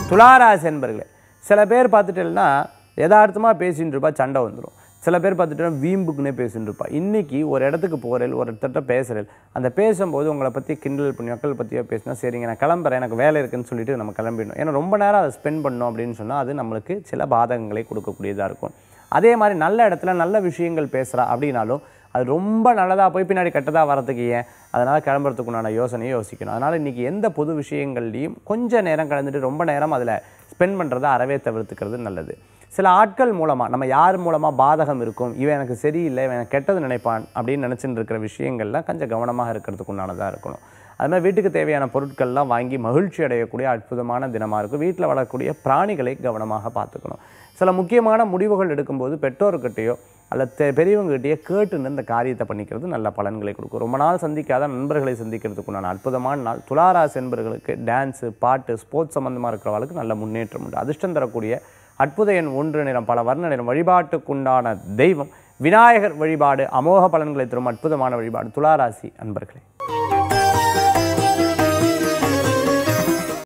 துளாராசி என்பர்களே சில பேர் பார்த்துட்டேன்னா யதார்த்தமாக பேசிட்டு இருப்பா சண்டை வந்துடும் சில பேர் பார்த்துட்டா வீம்புக்குன்னே பேசிட்டு இருப்பா இன்னைக்கு ஒரு இடத்துக்கு போகிறேன் ஒரு இடத்த பேசுகிறேன் அந்த பேசும்போது உங்களை பற்றி கிண்டல் பண்ணி மக்கள் பற்றியோ பேசினா சரிங்க நான் கிளம்புறேன் எனக்கு வேலை இருக்குன்னு சொல்லிட்டு நம்ம கிளம்பிடணும் ஏன்னா ரொம்ப நேரம் அதை ஸ்பெண்ட் பண்ணோம் அப்படின்னு சொன்னால் அது நம்மளுக்கு சில பாதகங்களை கொடுக்கக்கூடியதாக இருக்கும் அதே மாதிரி நல்ல இடத்துல நல்ல விஷயங்கள் பேசுகிறா அப்படின்னாலும் அது ரொம்ப நல்லதாக போய் பின்னாடி கெட்டதாக வரதுக்கு ஏன் அதனால் கிளம்புறதுக்கு உண்டான யோசனையை யோசிக்கணும் அதனால் இன்றைக்கி எந்த பொது விஷயங்கள்லையும் கொஞ்ச நேரம் கலந்துட்டு ரொம்ப நேரம் அதில் ஸ்பெண்ட் பண்ணுறதை அறவே தவிர்த்துக்கிறது நல்லது சில ஆட்கள் மூலமாக நம்ம யார் மூலமாக பாதகம் இருக்கும் இவன் எனக்கு சரியில்லை இவன் எனக்கு கெட்டது நினைப்பான் அப்படின்னு நினச்சிட்டு இருக்கிற விஷயங்கள்லாம் கொஞ்சம் கவனமாக இருக்கிறதுக்கு உண்டானதாக இருக்கணும் அது மாதிரி வீட்டுக்கு தேவையான பொருட்கள்லாம் வாங்கி மகிழ்ச்சி அடையக்கூடிய அற்புதமான தினமாக இருக்கும் வீட்டில் வளரக்கூடிய பிராணிகளை கவனமாக பார்த்துக்கணும் சில முக்கியமான முடிவுகள் எடுக்கும்போது பெற்றோர்கிட்டயோ அல்லது தெ- பெரியவங்ககிட்டயே கேட்டுன்னு இந்த காரியத்தை பண்ணிக்கிறது நல்ல பலன்களை கொடுக்கும் ரொம்ப நாள் சந்திக்காத நண்பர்களை சந்திக்கிறதுக்குண்டான அற்புதமான நாள் துளாராசி என்பர்களுக்கு டான்ஸு பாட்டு ஸ்போர்ட்ஸ் சம்மந்தமாக இருக்கிறவர்களுக்கு நல்ல முன்னேற்றம் உண்டு அதிர்ஷ்டம் தரக்கூடிய அற்புத எண் ஒன்று நிறம் பல வர்ண நிறம் வழிபாட்டுக்குண்டான தெய்வம் விநாயகர் வழிபாடு அமோக பலன்களை தரும் அற்புதமான வழிபாடு துளாராசி அன்பர்களே